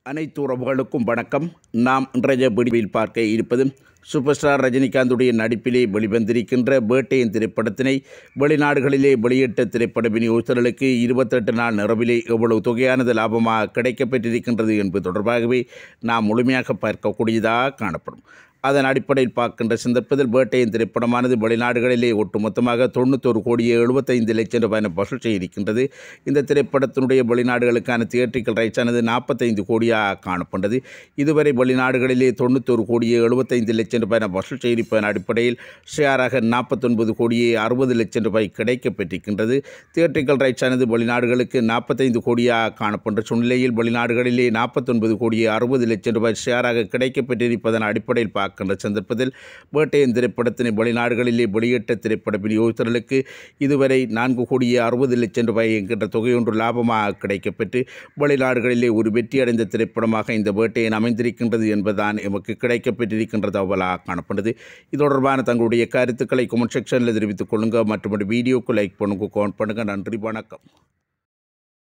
அனைத்து உறவுகளுக்கும் வணக்கம் நாம் இன்றைய பிடிவில் பார்க்க இருப்பது சூப்பர் ஸ்டார் ரஜினிகாந்துடைய நடிப்பிலே வெளிவந்திருக்கின்ற பேட்டையின் திரைப்படத்தினை வெளிநாடுகளிலே வெளியிட்ட திரைப்பட விநியோகஸ்தர்களுக்கு இருபத்தெட்டு நாள் நிறவிலே எவ்வளவு தொகையானது லாபமாக கிடைக்கப்பெற்றிருக்கின்றது என்பது தொடர்பாகவே நாம் முழுமையாக பார்க்கக்கூடியதாக காணப்படும் அதன் அடிப்படையில் பார்க்கின்ற சந்தர்ப்பத்தில் வேட்டையின் திரைப்படமானது வெளிநாடுகளிலே ஒட்டுமொத்தமாக தொண்ணூத்தொரு கோடியே எழுபத்தைந்து லட்சம் ரூபாய் வசூல் செய்திருக்கின்றது இந்த திரைப்படத்தினுடைய வெளிநாடுகளுக்கான தியேட்ரிக்கல் ரைட்ஸானது நாற்பத்தைந்து கோடியாக காணப்பட்டது இதுவரை வெளிநாடுகளிலே தொண்ணூத்தொரு கோடியே எழுபத்தைந்து லட்சம் ரூபாய் வசூல் செய்திருப்பதன் அடிப்படையில் ஷேராக நாற்பத்தொன்பது கோடியே அறுபது லட்சம் ரூபாய் கிடைக்கப்பெற்றிருக்கின்றது தியேட்ரிக்கல் ரைட்ஸானது வெளிநாடுகளுக்கு நாற்பத்தைந்து கோடியாக காணப்பட்ட சூழ்நிலையில் வெளிநாடுகளிலே நாற்பத்தொன்பது கோடியே அறுபது லட்சம் ரூபாய் ஷேராக கிடைக்கப்பெற்றிருப்பதன் அடிப்படையில் பார்க்கின்ற சந்தர்ப்பத்தில் வேட்டையின் திரைப்படத்தினை வெளிநாடுகளிலே வெளியிட்ட திரைப்பட விநியோகஸ்தர்களுக்கு இதுவரை நான்கு கோடியே அறுபது லட்சம் ரூபாய் என்கின்ற தொகையொன்று லாபமாக கிடைக்கப்பெற்று வெளிநாடுகளிலே ஒரு வெற்றியடைந்த திரைப்படமாக இந்த வேட்டையன் அமைந்திருக்கின்றது என்பதுதான் எமக்கு கிடைக்கப்பெற்றிருக்கின்றது அவ்வளாக காணப்படுது இது தொடர்பான தங்களுடைய கருத்துக்களை கமெண்ட் செக்ஷனில் தெரிவித்துக் கொள்ளுங்கள் மற்றும் வீடியோக்கு லைக் பண்ணுங்க கமெண்ட் பண்ணுங்கள் நன்றி வணக்கம்